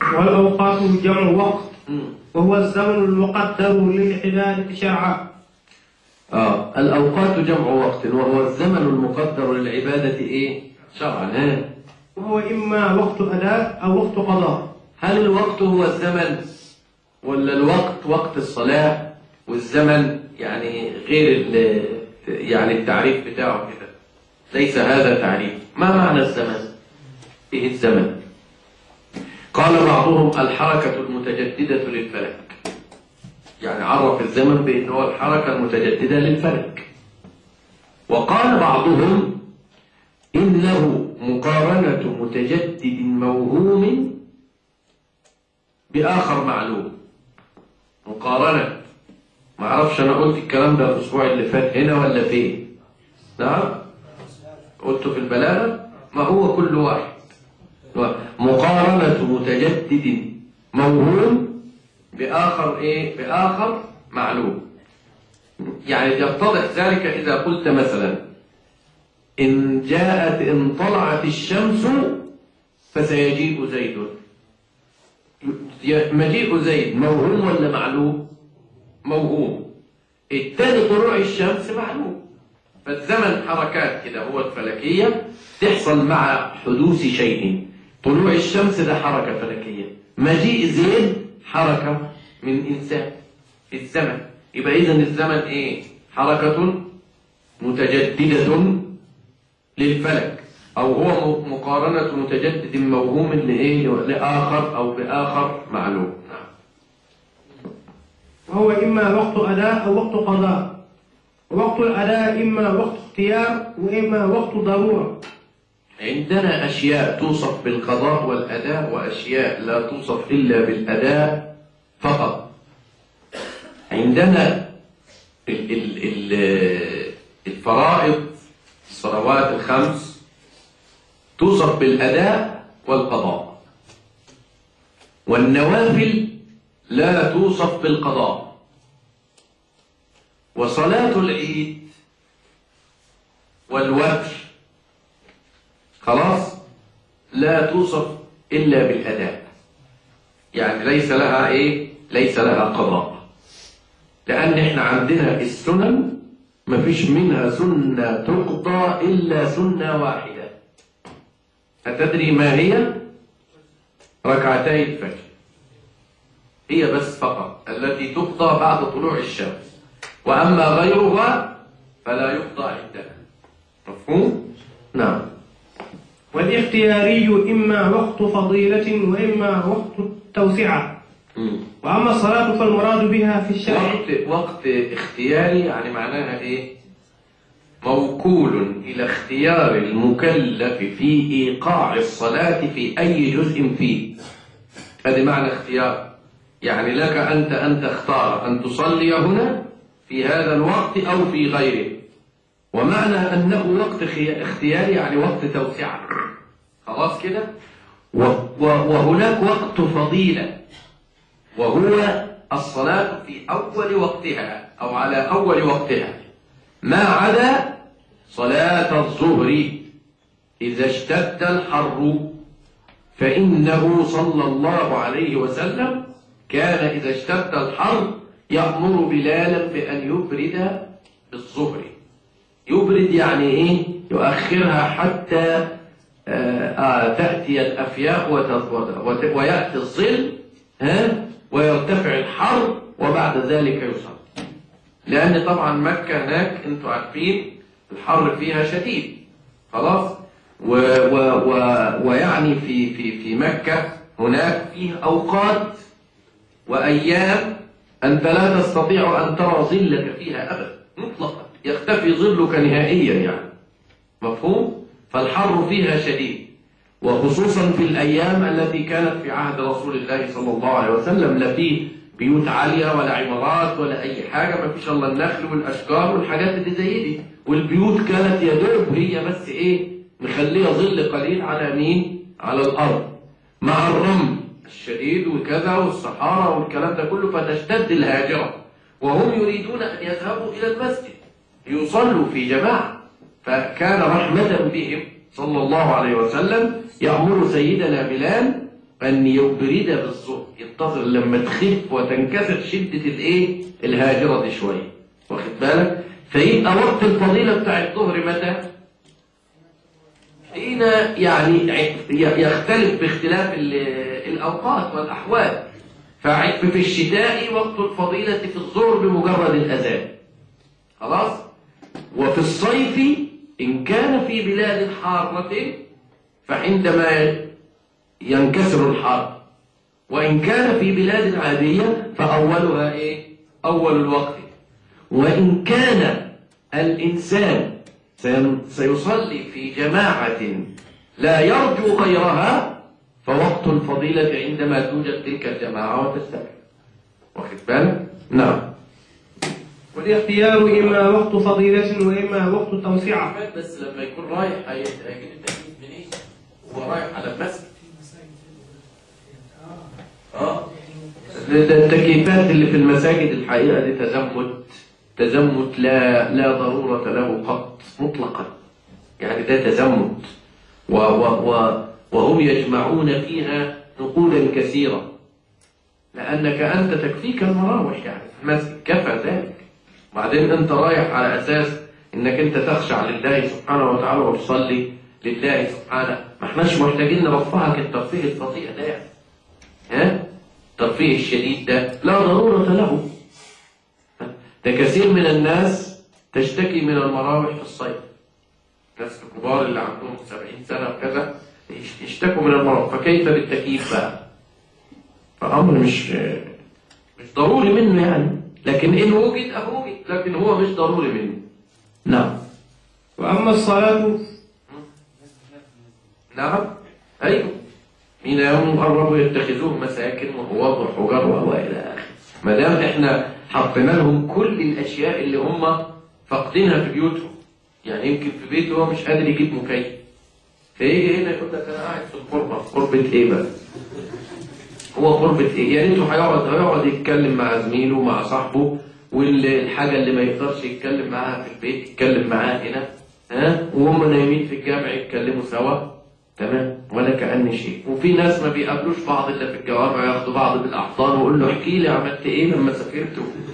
والأوقات جمع وقت مم. وهو الزمن المقدر للعبادة شرعا آه الأوقات جمع وقت وهو الزمن المقدر للعبادة إيه؟ شرعا ها؟ وهو إما وقت أداء أو وقت قضاء هل الوقت هو الزمن ولا الوقت وقت الصلاة والزمن يعني غير ال- يعني التعريف بتاعه كده ليس هذا تعريف ما معنى الزمن ايه الزمن قال بعضهم الحركة المتجددة للفلك يعني عرف الزمن بأنه هو الحركة المتجددة للفلك وقال بعضهم إنه مقارنة متجدد موهوم بآخر معلوم مقارنة ما اعرفش انا قلت الكلام ده الاسبوع اللي فات هنا ولا فين نعم قلته في البلاغة ما هو كل واحد مقارنة متجدد موهوم بآخر ايه بآخر معلوم يعني يتضح ذلك إذا قلت مثلا إن جاءت إن طلعت الشمس فسيجيء زيد مجيء زيد موهوم ولا معلوم موهوم التاني طلوع الشمس معلوم فالزمن حركات كده هو الفلكية تحصل مع حدوث شيء طلوع الشمس ده حركة فلكية مجيء زيد حركة من إنسان في الزمن يبقى إذا الزمن إيه حركة متجددة للفلك أو هو مقارنة متجدد موهوم لإيه لآخر أو بآخر معلوم نعم وهو إما وقت أداء أو وقت قضاء وقت الأداء إما وقت اختيار وإما وقت ضرورة عندنا أشياء توصف بالقضاء والأداء وأشياء لا توصف إلا بالأداء فقط عندنا ال ال ال الفرائض الصلوات الخمس توصف بالأداء والقضاء والنوافل لا توصف بالقضاء وصلاة العيد والوتر خلاص لا توصف إلا بالأداء يعني ليس لها إيه ليس لها قضاء لأن إحنا عندنا السنن مفيش منها سنة تقضى إلا سنة واحدة أتدري ما هي ركعتي الفجر هي بس فقط التي تقضى بعد طلوع الشمس وأما غيرها فلا يقضى عندنا مفهوم؟ نعم والاختياري إما وقت فضيلة وإما وقت توسعة مم. وأما الصلاة فالمراد بها في الشرع وقت وقت اختياري يعني معناها ايه موكول الى اختيار المكلف في ايقاع الصلاه في اي جزء فيه هذا معنى اختيار يعني لك انت ان تختار ان تصلي هنا في هذا الوقت او في غيره ومعنى انه وقت خي- اختياري يعني وقت توسعه خلاص كده و- و- وهناك وقت فضيله وهو الصلاة في أول وقتها أو على أول وقتها ما عدا صلاة الظهر إذا اشتد الحر فإنه صلى الله عليه وسلم كان إذا اشتد الحر يأمر بلالا بأن يبرد بالظهر يبرد يعني إيه؟ يؤخرها حتى آه، آه، تأتي الأفياء وت- وت- ويأتي الظل ها ويرتفع الحر وبعد ذلك يصلي لأن طبعا مكة هناك أنتوا عارفين الحر فيها شديد خلاص و و و ويعني في في في مكة هناك فيه أوقات وأيام أنت لا تستطيع أن ترى ظلك فيها أبدا مطلقا يختفي ظلك نهائيا يعني مفهوم؟ فالحر فيها شديد وخصوصا في الأيام التي كانت في عهد رسول الله صلى الله عليه وسلم لا فيه بيوت عالية ولا عمارات ولا أي حاجة ما فيش إلا النخل والأشجار والحاجات اللي زي دي والبيوت كانت يا دوب هي بس إيه مخلية ظل قليل على مين؟ على الأرض مع الرمل الشديد وكذا والصحارى والكلام ده كله فتشتد الهاجرة وهم يريدون أن يذهبوا إلى المسجد يصلوا في جماعة فكان رحمة بهم صلى الله عليه وسلم يأمر سيدنا بلال أن يبرد بالظهر ينتظر لما تخف وتنكسر شدة الإيه الهاجرة دي شوية واخد بالك فيبقى وقت الفضيلة بتاع الظهر متى حين يعني يختلف باختلاف الأوقات والأحوال ففي الشتاء وقت الفضيلة في الظهر بمجرد الأذان خلاص وفي الصيف إن كان في بلاد حارة فعندما ينكسر الحار وإن كان في بلاد عادية فأولها إيه؟ أول الوقت وإن كان الإنسان سيصلي في جماعة لا يرجو غيرها فوقت الفضيلة عندما توجد تلك الجماعة وتستمر واخد بالك؟ نعم والاختيار إما وقت فضيلة وإما وقت توسعة بس لما يكون رايح هيجيب التأكيد منين؟ هو رايح على المسجد اه ده التكييفات اللي في المساجد الحقيقة دي تزمت تزمت لا لا ضرورة له قط مطلقا يعني ده تزمت و و و وهم يجمعون فيها نقودا كثيرة لأنك أنت تكفيك المراوح يعني في المسجد كفى ذلك وبعدين أنت رايح على أساس إنك أنت تخشع لله سبحانه وتعالى وتصلي لله سبحانه ما احناش محتاجين نرفعك الترفيه الفظيع ده يعني ها الترفيه الشديد ده لا ضرورة له ده كثير من الناس تشتكي من المراوح في الصيف الناس الكبار اللي عندهم 70 سنة وكذا يشتكوا من المراوح فكيف بالتكييف بقى فأمر مش مش ضروري منه يعني لكن إن وجد أهو وجد لكن هو مش ضروري منه نعم وأما الصلاة نعم أيوه حين يوم قربوا يتخذوه مساكن وهو وحجر وإلى آخره ما دام إحنا حطينا لهم كل الأشياء اللي هم فاقدينها في بيوتهم يعني يمكن في بيته هو مش قادر يجيب مكيف فيجي هنا يقول لك أنا قاعد في الغربة غربة إيه بقى؟ هو غربة إيه؟ يعني أنتوا هيقعد هيقعد يتكلم مع زميله مع صاحبه والحاجة اللي ما يقدرش يتكلم معاها في البيت يتكلم معاها هنا ها وهم نايمين في الجامع يتكلموا سوا تمام ولا كأن شيء وفي ناس ما بيقابلوش بعض الا في الجوامع ياخدوا بعض بالاحضان ويقول له احكي لي عملت ايه لما سافرت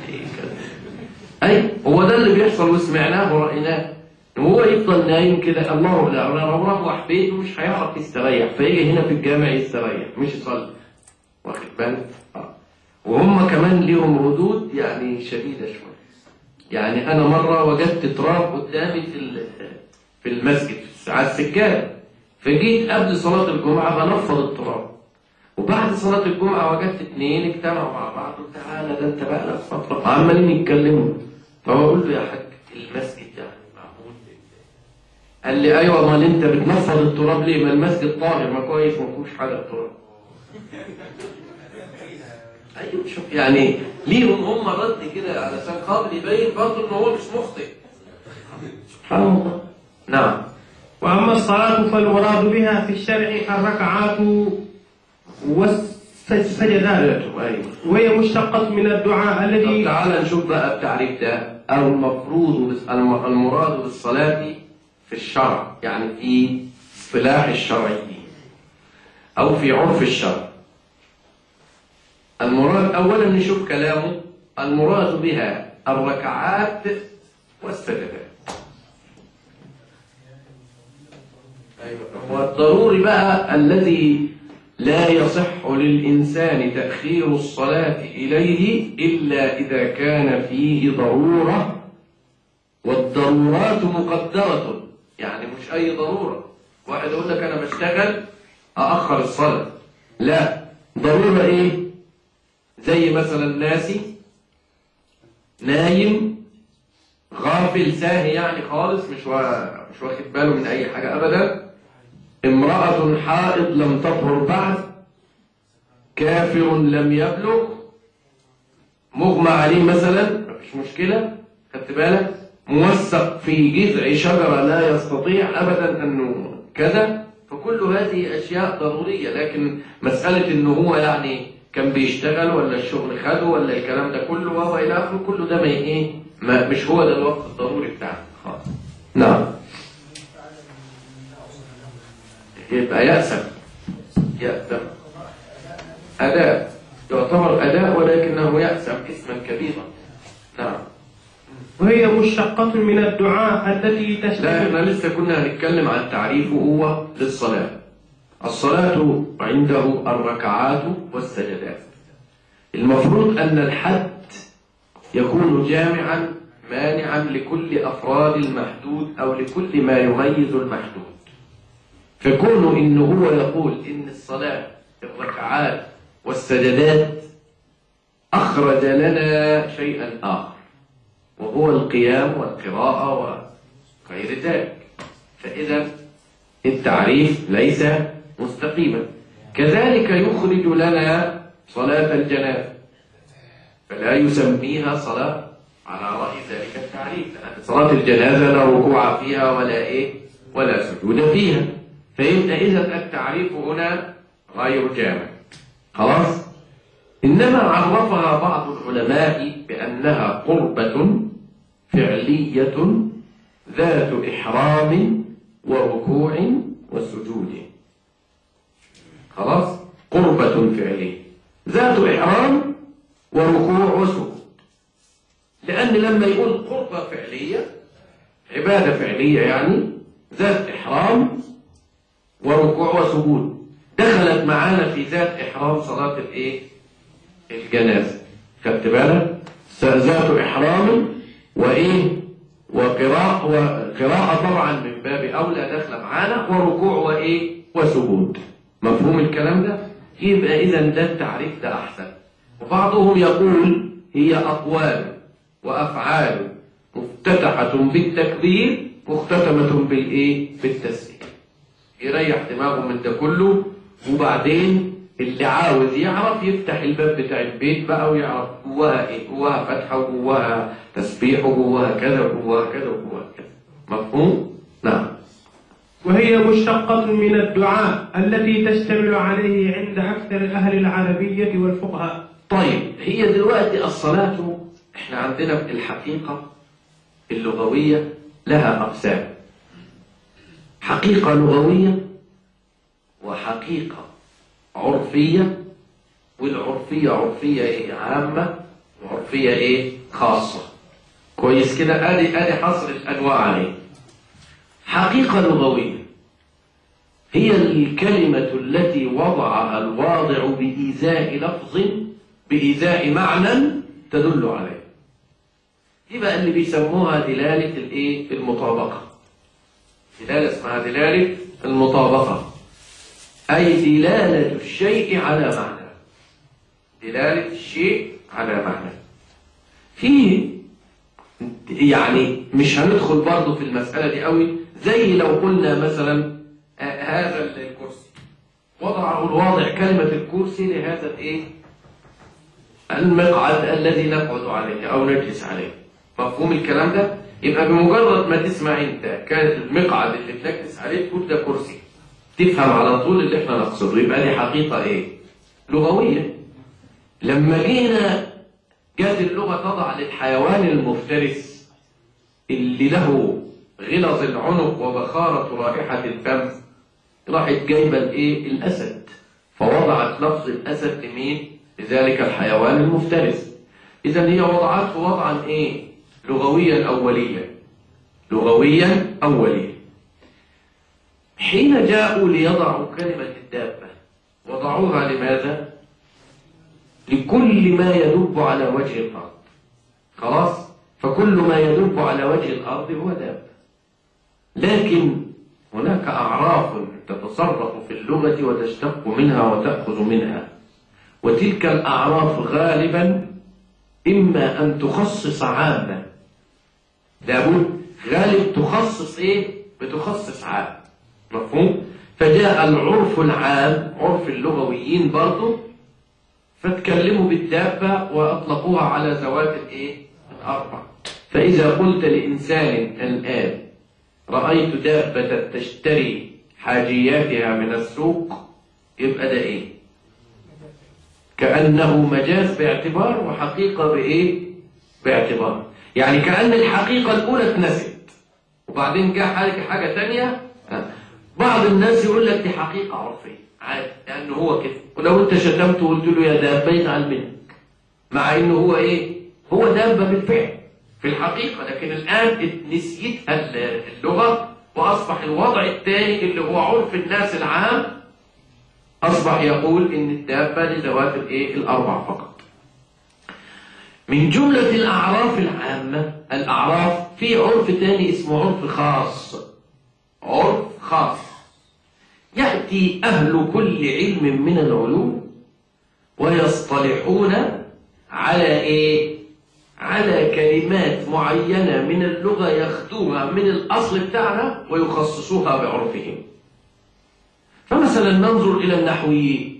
اي هو ده اللي بيحصل وسمعناه ورأيناه وهو يفضل نايم كده الله لا لو روح بيته مش هيعرف يستريح فيجي هنا في الجامع يستريح مش يصلي واخد بالك وهم كمان ليهم ردود يعني شديده شويه يعني انا مره وجدت تراب قدامي في في المسجد على السجاده فجيت قبل صلاة الجمعة بنفض التراب وبعد صلاة الجمعة وجدت اثنين اجتمعوا مع بعض تعالى ده انت بقى لك فترة عمالين يتكلموا فبقول له يا حاج المسجد ده معمول قال لي ايوه امال انت بتنفض التراب ليه؟ ما المسجد طاهر ما كويس ما فيهوش حاجة تراب ايوه شوف يعني ليهم هم رد كده علشان خاطر يبين برضه ان هو مش مخطئ سبحان الله نعم وأما الصلاة فالمراد بها في الشرع الركعات والسجدات وهي مشتقة من الدعاء الذي تعال نشوف بقى التعريف ده المفروض المراد بالصلاة في الشرع يعني في اصطلاح الشرعيين أو في عرف الشرع المراد أولا نشوف كلامه المراد بها الركعات والسجدات والضروري بقى الذي لا يصح للإنسان تأخير الصلاة إليه إلا إذا كان فيه ضرورة والضرورات مقدرة يعني مش أي ضرورة واحد يقول لك أنا بشتغل أأخر الصلاة لا ضرورة إيه زي مثلا ناسي نايم غافل ساهي يعني خالص مش مش واخد باله من أي حاجة أبدا امرأة حائض لم تطهر بعد كافر لم يبلغ مغمى عليه مثلا مفيش مشكلة خدت بالك موثق في جذع شجرة لا يستطيع أبدا أنه كذا فكل هذه أشياء ضرورية لكن مسألة أنه هو يعني كان بيشتغل ولا الشغل خده ولا الكلام ده كله وهو إلى آخره كله ده ما إيه ما مش هو ده الوقت الضروري بتاعه خالص نعم يبقى يأسم يأسم أداء يعتبر أداء ولكنه يأسم اسما كبيرا نعم وهي مشتقة من الدعاء التي لا تشتمل احنا لسه كنا هنتكلم عن تعريفه هو للصلاة الصلاة عنده الركعات والسجدات المفروض أن الحد يكون جامعا مانعا لكل أفراد المحدود أو لكل ما يميز المحدود فكونه إنه هو يقول إن الصلاة الركعات والسجدات أخرج لنا شيئا آخر وهو القيام والقراءة وغير ذلك فإذا التعريف ليس مستقيما كذلك يخرج لنا صلاة الجنازة فلا يسميها صلاة على رأي ذلك التعريف لأن صلاة الجنازة لا ركوع فيها ولا إيه ولا سجود فيها فيبقى إذا التعريف هنا غير جامع خلاص إنما عرفها بعض العلماء بأنها قربة فعلية ذات إحرام وركوع وسجود خلاص قربة فعلية ذات إحرام وركوع وسجود لأن لما يقول قربة فعلية عبادة فعلية يعني ذات إحرام وركوع وسجود دخلت معانا في ذات إحرام صلاة الإيه؟ الجنازة خدت بالك؟ ذات إحرام وإيه؟ وقراءة وقراءة طبعا من باب أولى داخلة معانا وركوع وإيه؟ وسجود مفهوم الكلام ده؟ يبقى إذا ده التعريف ده أحسن وبعضهم يقول هي أقوال وأفعال مفتتحة بالتكبير مختتمة بالإيه؟ بالتسليم يريح دماغه من ده كله وبعدين اللي عاوز يعرف يفتح الباب بتاع البيت بقى ويعرف جواها ايه جواها فتحه وجواها تسبيح وجواها كذا وجواها كذا وجواها كذا مفهوم؟ نعم وهي مشتقة من الدعاء التي تشتمل عليه عند أكثر أهل العربية والفقهاء طيب هي دلوقتي الصلاة احنا عندنا في الحقيقة اللغوية لها أقسام حقيقة لغوية وحقيقة عرفية والعرفية عرفية ايه عامة وعرفية ايه خاصة كويس كده ادي ادي حصر الانواع عليه حقيقة لغوية هي الكلمة التي وضعها الواضع بإيذاء لفظ بإيذاء معنى تدل عليه دي بقى اللي بيسموها دلالة الايه المطابقة دلالة اسمها دلالة المطابقة أي دلالة الشيء على معنى دلالة الشيء على معنى في يعني مش هندخل برضه في المسألة دي قوي زي لو قلنا مثلا آه، هذا الكرسي وضع الواضع كلمة الكرسي لهذا الايه المقعد الذي نقعد عليه أو نجلس عليه مفهوم الكلام ده يبقى بمجرد ما تسمع انت كانت المقعد اللي بنجلس عليه تقول ده كرسي تفهم على طول اللي احنا نقصده يبقى دي حقيقة ايه لغوية لما جينا جات اللغة تضع للحيوان المفترس اللي له غلظ العنق وبخارة رائحة الفم راحت جايبة الايه الاسد فوضعت لفظ الاسد لمين لذلك الحيوان المفترس اذا هي وضعته وضعا ايه لغويا اوليا لغويا اوليا حين جاءوا ليضعوا كلمة الدابة وضعوها لماذا؟ لكل ما يدب على وجه الأرض خلاص؟ فكل ما يدب على وجه الأرض هو دابة لكن هناك أعراف تتصرف في اللغة وتشتق منها وتأخذ منها وتلك الأعراف غالبا إما أن تخصص عامة لابد غالب تخصص إيه؟ بتخصص عام مفهوم؟ فجاء العرف العام عرف اللغويين برضه فتكلموا بالدابة وأطلقوها على ذوات الإيه؟ الأربع فإذا قلت لإنسان الآن رأيت دابة تشتري حاجياتها من السوق يبقى ده إيه؟ كأنه مجاز باعتبار وحقيقة بإيه؟ باعتبار يعني كأن الحقيقة الأولى اتنست وبعدين جاء حاجة حاجة تانية بعض الناس يقول لك دي حقيقة عرفية عادي لأنه هو كده ولو أنت شتمته وقلت له يا دابة يزعل منك مع إنه هو إيه؟ هو دابة بالفعل في الحقيقة لكن الآن نسيتها اللغة وأصبح الوضع الثاني اللي هو عرف الناس العام أصبح يقول إن الدابة لذوات الإيه؟ الأربع فقط من جملة الأعراف العامة الأعراف في عرف ثاني اسمه عرف خاص عرف خاص يأتي أهل كل علم من العلوم ويصطلحون على إيه؟ على كلمات معينة من اللغة ياخدوها من الأصل بتاعها ويخصصوها بعرفهم فمثلا ننظر إلى النحويين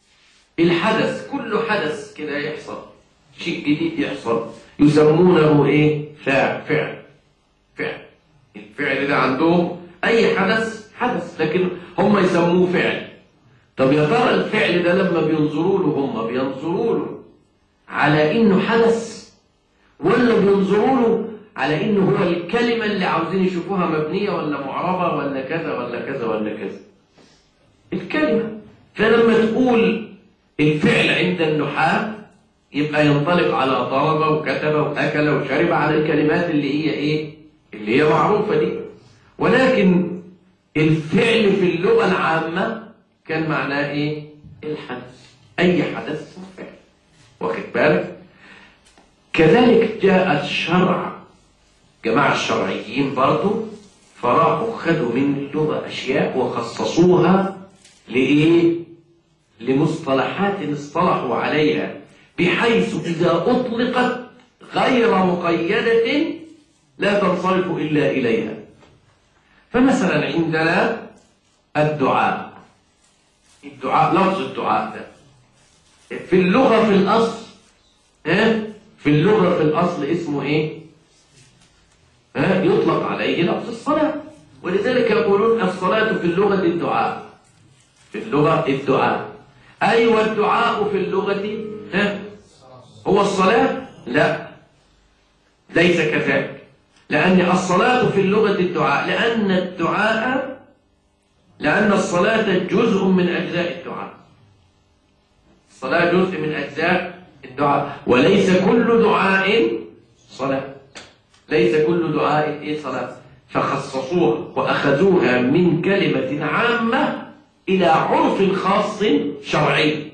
الحدث كل حدث كده يحصل شيء جديد يحصل يسمونه ايه فعل فعل فعل الفعل ده عندهم اي حدث حدث لكن هم يسموه فعل طب يا ترى الفعل ده لما بينظروا له هم بينظروا له على انه حدث ولا بينظروا له على انه هو الكلمه اللي عاوزين يشوفوها مبنيه ولا معربه ولا كذا ولا كذا ولا كذا الكلمه فلما تقول الفعل عند النحاة يبقى ينطلق على ضرب وكتب وأكل وشرب على الكلمات اللي هي إيه؟ اللي هي معروفة دي ولكن الفعل في اللغة العامة كان معناه إيه؟ الحدث أي حدث فعل واخد بالك؟ كذلك جاء الشرع جماعة الشرعيين برضو فراحوا خدوا من اللغة أشياء وخصصوها لإيه؟ لمصطلحات اصطلحوا عليها بحيث إذا أطلقت غير مقيدة لا تنصرف إلا إليها فمثلا عندنا الدعاء الدعاء لفظ الدعاء ده في اللغة في الأصل ها في اللغة في الأصل اسمه إيه ها يطلق عليه لفظ الصلاة ولذلك يقولون الصلاة في اللغة الدعاء في اللغة الدعاء أيوة الدعاء في اللغة ها هو الصلاة لا ليس كذلك لأن الصلاة في اللغة الدعاء لأن الدعاء لأن الصلاة جزء من أجزاء الدعاء الصلاة جزء من أجزاء الدعاء وليس كل دعاء صلاة ليس كل دعاء إيه صلاة فخصصوها وأخذوها من كلمة عامة إلى عرف خاص شرعي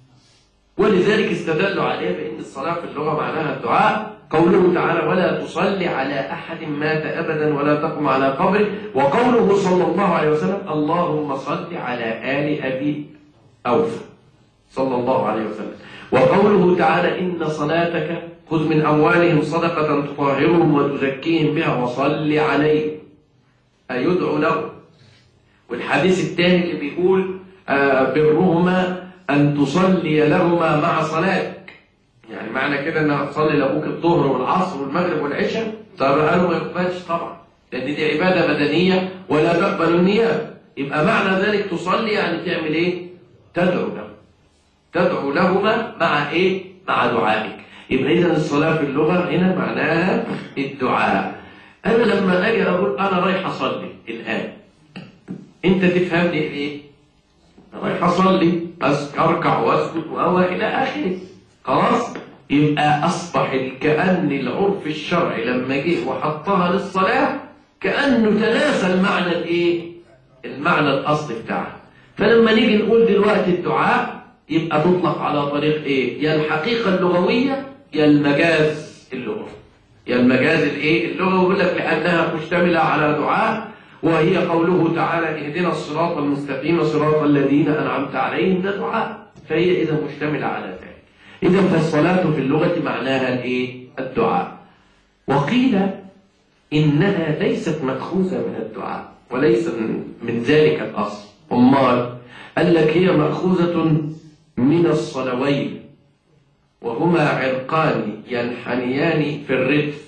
ولذلك استدلوا عليه بأن الصلاة في اللغة معناها الدعاء قوله تعالى ولا تصلي على أحد مات أبدا ولا تقم على قبره وقوله صلى الله عليه وسلم اللهم صل على آل أبي أوفى صلى الله عليه وسلم وقوله تعالى إن صلاتك خذ من أموالهم صدقة تطهرهم وتزكيهم بها وصل عليهم أيدعو لهم والحديث الثاني اللي بيقول آه برهما أن تصلي لهما مع صلاتك يعني معنى كده أن تصلي لأبوك الظهر والعصر والمغرب والعشاء طب قالوا ما يقبلش طبعا لأن دي عبادة بدنية ولا تقبل النيات يبقى معنى ذلك تصلي يعني تعمل إيه؟ تدعو له تدعو لهما مع إيه؟ مع دعائك يبقى إذا الصلاة في اللغة هنا معناها الدعاء أنا لما أجي أقول أنا رايح أصلي الآن أنت تفهمني إيه؟ رايح أصلي أركع وأسجد وأوى إلى آخره خلاص؟ يبقى أصبح كأن العرف الشرعي لما جه وحطها للصلاة كأنه تناسى المعنى الإيه؟ المعنى الأصلي بتاعها فلما نيجي نقول دلوقتي الدعاء يبقى تطلق على طريق إيه؟ يا الحقيقة اللغوية يا المجاز اللغوي يا المجاز الإيه؟ اللغوي يقول لك لأنها مشتملة على دعاء وهي قوله تعالى اهدنا الصراط المستقيم صراط الذين أنعمت عليهم ده دعاء فهي إذا مشتملة على ذلك إذا فالصلاة في اللغة معناها الإيه؟ الدعاء وقيل إنها ليست مأخوذة من الدعاء وليس من ذلك الأصل أمال قال لك هي مأخوذة من الصلوين وهما عرقان ينحنيان في الردف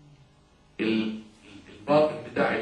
الباطن بتاع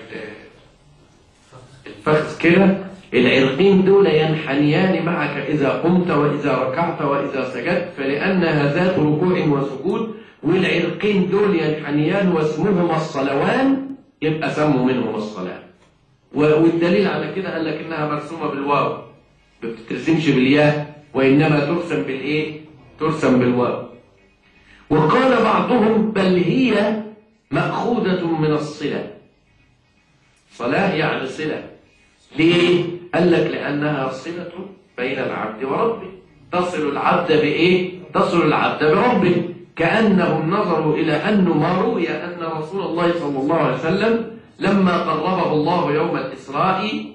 الفخذ كده العرقين دول ينحنيان معك إذا قمت وإذا ركعت وإذا سجدت فلأنها ذات ركوع وسجود والعرقين دول ينحنيان واسمهما الصلوان يبقى سموا منهم الصلاة والدليل على كده قال لك إنها مرسومة بالواو ما بتترسمش بالياء وإنما ترسم بالإيه؟ ترسم بالواو وقال بعضهم بل هي مأخوذة من الصلة صلاة يعني صلة ليه؟ قال لك لأنها صلة بين العبد وربه تصل العبد بإيه؟ تصل العبد بربه كأنهم نظروا إلى أنه ما روي أن رسول الله صلى الله عليه وسلم لما قربه الله يوم الإسراء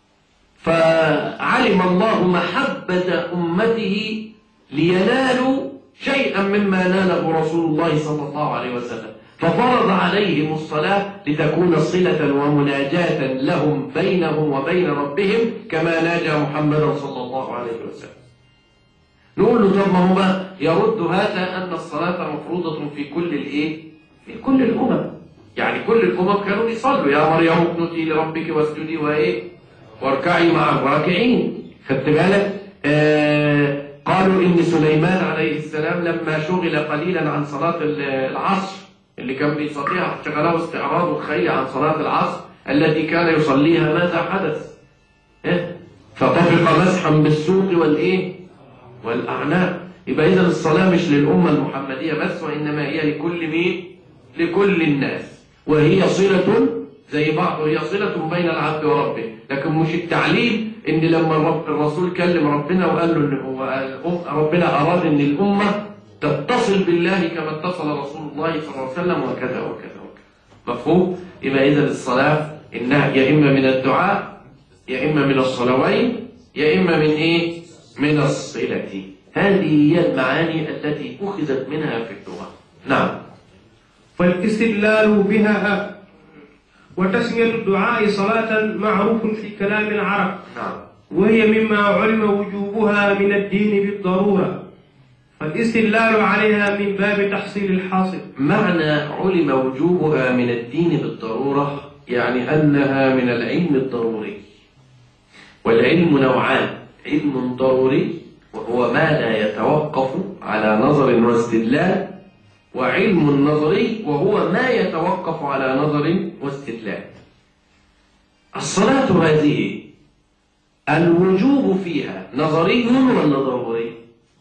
فعلم الله محبة أمته لينالوا شيئا مما ناله رسول الله صلى الله عليه وسلم ففرض عليهم الصلاة لتكون صلة ومناجاة لهم بينهم وبين ربهم كما ناجى محمدا صلى الله عليه وسلم نقول له طب ما هو يرد هذا أن الصلاة مفروضة في كل الإيه؟ في كل الأمم يعني كل الأمم كانوا بيصلوا يا مريم اقنتي لربك واسجدي وإيه؟ واركعي مع الراكعين خدت بالك؟ آه قالوا إن سليمان عليه السلام لما شغل قليلا عن صلاة العصر اللي كان بيصليها شغله استعراض الخيل عن صلاة العصر التي كان يصليها ماذا حدث؟ إيه؟ فطفق مسحا بالسوق والإيه؟ والأعناق يبقى إذا الصلاة مش للأمة المحمدية بس وإنما هي لكل مين؟ لكل الناس وهي صلة زي بعض وهي صلة بين العبد وربه لكن مش التعليم إن لما الرب الرسول كلم ربنا وقال له إن هو ربنا أراد إن الأمة تتصل بالله كما اتصل رسول الله صلى الله عليه وسلم وكذا وكذا وكذا مفهوم؟ يبقى إذا الصلاة إنها يا إما من الدعاء يا إما من الصلوين يا إما من إيه؟ من الصلة هذه هي المعاني التي أخذت منها في اللغة نعم فالاستدلال بها وتسمية الدعاء صلاة معروف في كلام العرب نعم وهي مما علم وجوبها من الدين بالضرورة فالاستدلال عليها من باب تحصيل الحاصل معنى علم وجوبها من الدين بالضرورة يعني أنها من العلم الضروري والعلم نوعان علم ضروري وهو ما لا يتوقف على نظر واستدلال وعلم نظري وهو ما يتوقف على نظر واستدلال الصلاة هذه الوجوب فيها نظري ولا ضروري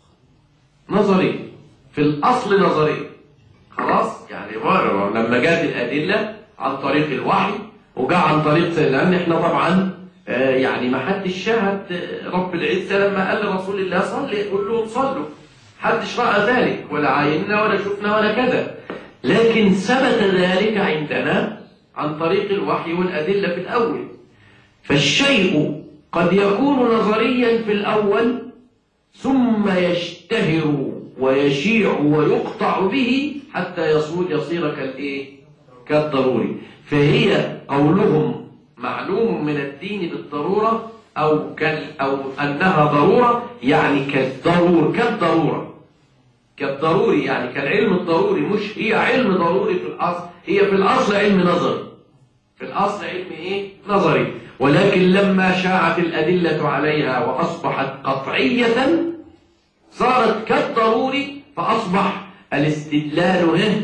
نظري في الأصل نظري خلاص يعني لما جاءت الأدلة عن طريق الوحي وجاء عن طريق لأن احنا طبعا آه يعني ما حدش شاهد رب العزة لما قال لرسول الله صلي قل لهم صلوا حدش رأى ذلك ولا عايننا ولا شفنا ولا كذا لكن ثبت ذلك عندنا عن طريق الوحي والأدلة في الأول فالشيء قد يكون نظريا في الأول ثم يشتهر ويشيع ويقطع به حتى يصير يصير كالايه كالضروري فهي قولهم معلوم من الدين بالضرورة أو كال أو أنها ضرورة يعني كالضرور كالضرورة كالضروري يعني كالعلم الضروري مش هي علم ضروري في الأصل هي في الأصل علم نظري في الأصل علم إيه نظري ولكن لما شاعت الأدلة عليها وأصبحت قطعية صارت كالضروري فأصبح الاستدلال هه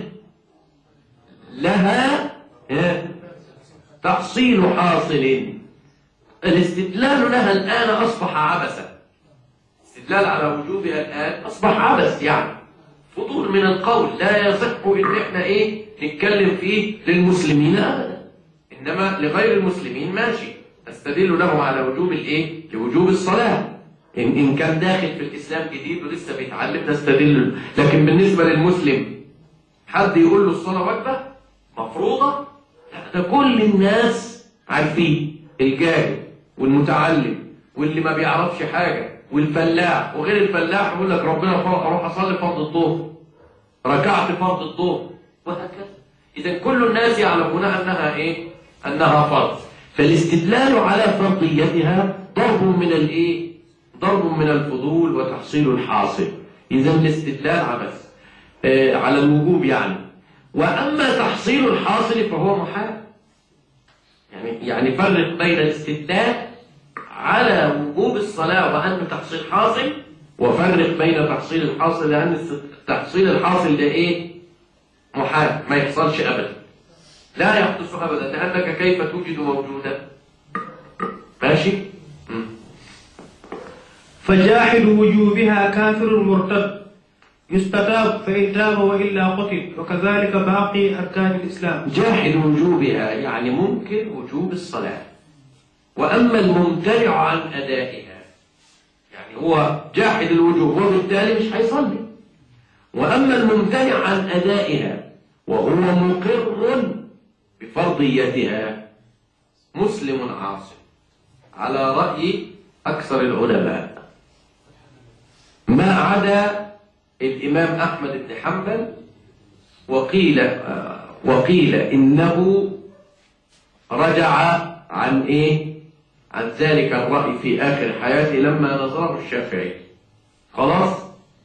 لها هه تحصيل حاصل الاستدلال لها الآن أصبح عبثا الاستدلال على وجوبها الآن أصبح عبث يعني فضول من القول لا يصح إن إحنا إيه نتكلم فيه للمسلمين أبدا إنما لغير المسلمين ماشي نستدل لهم على وجوب الإيه لوجوب الصلاة إن, إن كان داخل في الإسلام جديد ولسه بيتعلم نستدل لكن بالنسبة للمسلم حد يقول له الصلاة واجبة مفروضة لا ده كل الناس عارفين الجاهل والمتعلم واللي ما بيعرفش حاجة والفلاح وغير الفلاح يقول لك ربنا اروح اصلي فرض الظهر ركعت فرض الظهر وهكذا اذا كل الناس يعلمون انها ايه انها فرض فالاستدلال على فرضيتها ضرب من الايه ضرب من الفضول وتحصيل الحاصل اذا الاستدلال عبث آه على الوجوب يعني واما تحصيل الحاصل فهو محال يعني يعني فرق بين الاستدلال على وجوب الصلاة وأنه تحصيل حاصل وفرق بين تحصيل الحاصل لأن تحصيل الحاصل ده إيه؟ محال ما يحصلش أبدا لا يحدث أبدا لأنك كيف توجد موجودا ماشي؟ فجاحد وجوبها كافر مرتد يستتاب فإن تاب وإلا قتل وكذلك باقي أركان الإسلام جاحد وجوبها يعني منكر وجوب الصلاة وأما الممتنع عن أدائها يعني هو جاحد الوجوب وبالتالي مش هيصلي وأما الممتنع عن أدائها وهو مقر بفرضيتها مسلم عاصم على رأي أكثر العلماء ما عدا الإمام أحمد بن حنبل وقيل آه، وقيل إنه رجع عن إيه؟ عن ذلك الرأي في آخر حياته لما نظره الشافعي خلاص؟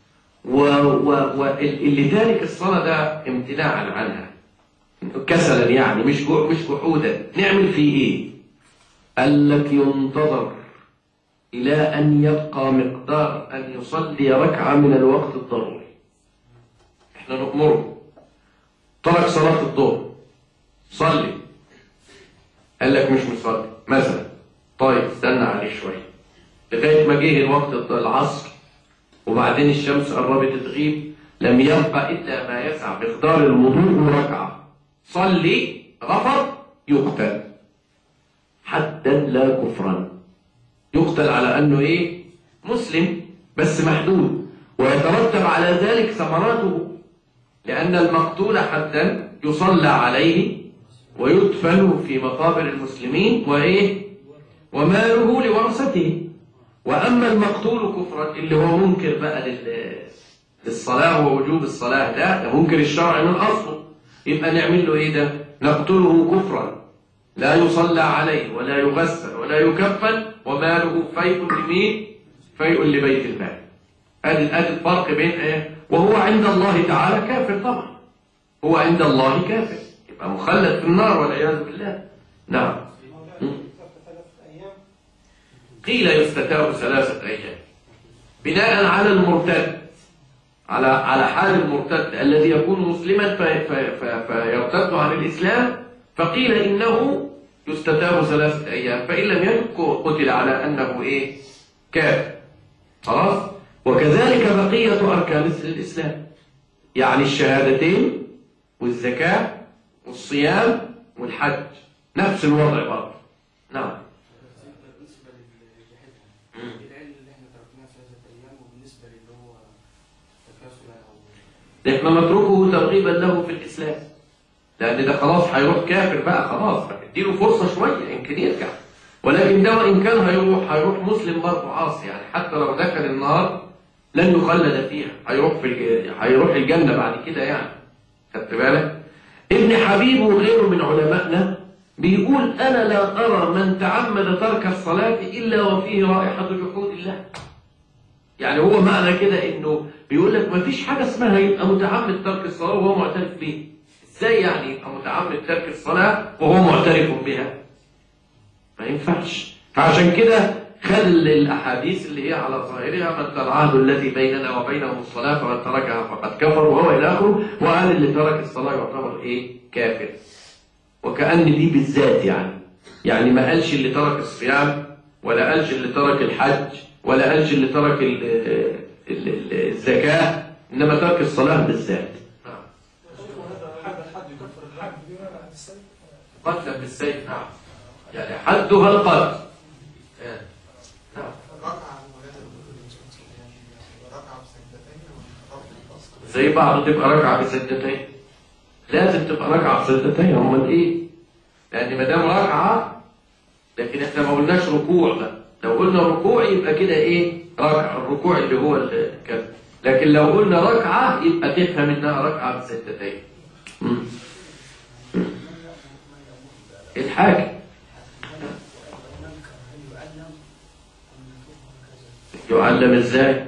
واللي تارك الصلاة ده امتناعا عنها كسلا يعني مش جوع مش جحودا نعمل فيه ايه؟ قال لك ينتظر إلى أن يبقى مقدار أن يصلي ركعة من الوقت الضروري احنا نأمره ترك صلاة الظهر صلي قال لك مش مصلي مثلا طيب استنى عليه شوية لغاية ما جه الوقت العصر وبعدين الشمس قربت تغيب لم يبقى إلا ما يسع مقدار الوضوء وركعة صلي رفض يقتل حدا لا كفرا يقتل على أنه إيه مسلم بس محدود ويترتب على ذلك ثمراته لأن المقتول حدا يصلى عليه ويدفن في مقابر المسلمين وإيه وماله لورثته وأما المقتول كفرا اللي هو منكر بقى لل- للصلاة ووجوب الصلاة ده ده منكر الشرع من أصله يبقى نعمل له إيه ده نقتله كفرا لا يصلى عليه ولا يغسل ولا يكفن وماله فيء لمين فيء لبيت المال ادي ادي الفرق بين ايه وهو عند الله تعالى كافر طبعا هو عند الله كافر يبقى مخلد في النار والعياذ بالله نعم م. قيل يستتاب ثلاثة أيام بناء على المرتد على على حال المرتد الذي يكون مسلما في في في فيرتد عن الإسلام فقيل إنه يستتاب ثلاثة أيام فإن لم يتب قتل على أنه إيه كافر خلاص وكذلك بقية أركان الإسلام يعني الشهادتين والزكاة والصيام والحج نفس الوضع برضه نعم بالنسبة للجحد العلم اللي احنا تركناه ثلاثة أيام وبالنسبة للي هو تكاسل أو احنا نتركه ترغيبا له في الإسلام لأن ده خلاص هيروح كافر بقى خلاص اديله فرصة شوية يمكن يرجع ولكن ده وإن كان هيروح هيروح مسلم برضه عاصي يعني حتى لو دخل النار لن يخلد فيها هيروح في الج... هيروح الجنة بعد كده يعني خدت بالك ابن حبيب وغيره من علمائنا بيقول أنا لا أرى من تعمد ترك الصلاة إلا وفيه رائحة جحود الله يعني هو معنى كده انه بيقول لك ما فيش حاجه اسمها يبقى متعمد ترك الصلاه وهو معترف بيه ازاي يعني يبقى متعمد ترك الصلاه وهو معترف بها ما ينفعش فعشان كده خل الاحاديث اللي هي على ظاهرها من العهد الذي بيننا وبينهم الصلاه فمن تركها فقد كفر وهو الى اخره وقال اللي ترك الصلاه يعتبر ايه كافر وكأن دي بالذات يعني يعني ما قالش اللي ترك الصيام ولا قالش اللي ترك الحج ولا قالش اللي ترك ال- ال- ال- الزكاة إنما ترك الصلاة بالذات قتلا بالسيف نعم يعني حدها القتل نعم ركعة ولاد ركعة بسجدتين وركعة زي بعض تبقى ركعة بسجدتين لازم تبقى ركعة بسجدتين امال ايه لان ما دام ركعة لكن احنا ما قلناش ركوع بقى لو قلنا ركوع يبقى كده ايه ركعة الركوع اللي هو ال- كده لكن لو قلنا ركعة يبقى تفهم انها ركعة بسجدتين مم. مم. الحاكم يعلم ازاي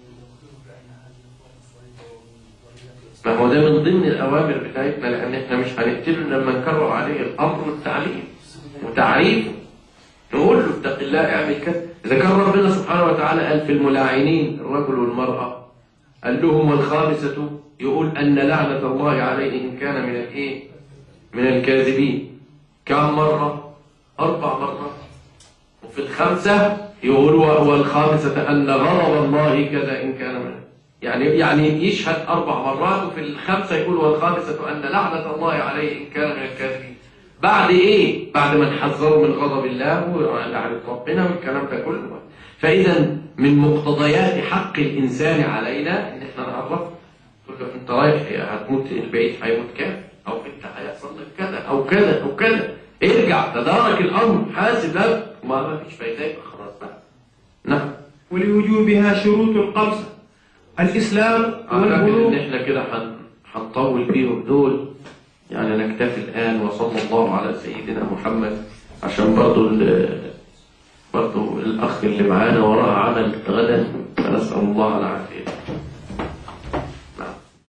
ما هو ده من ضمن الأوامر بتاعتنا لأن إحنا مش هنقتله لما نكرر عليه الأمر والتعليم وتعريفه نقول له اتق الله اعمل كذا إذا كان ربنا سبحانه وتعالى قال في الملاعنين الرجل والمرأة قال لهم والخامسة يقول أن لعنة الله عليه إن كان من الإيه؟ من الكاذبين كم مرة؟ أربع مرات وفي الخمسة يقول و- والخامسة أن غضب الله كذا إن كان منه يعني يعني يشهد أربع مرات وفي الخمسة يقول والخامسة أن لعنة الله عليه إن كان من الكاذبين بعد إيه؟ بعد ما نحذروا من غضب الله ولعنة ربنا والكلام ده كله فإذا من مقتضيات حق الإنسان علينا إن إحنا نعرف تقول له أنت رايح هتموت البعيد هيموت كذا أو أنت هيحصل لك كذا أو كذا أو كذا ارجع تدارك الأمر حاسب نفسك ما ما فيش فايدة يبقى خلاص بقى نعم ولوجوبها شروط خمسة الإسلام أعتقد إن والبلوغ إحنا كده هن- هنطول فيهم دول يعني نكتفي الآن وصلى الله على سيدنا محمد عشان برضو ال- برضو الأخ اللي معانا وراه عمل غدا فنسأل الله العافية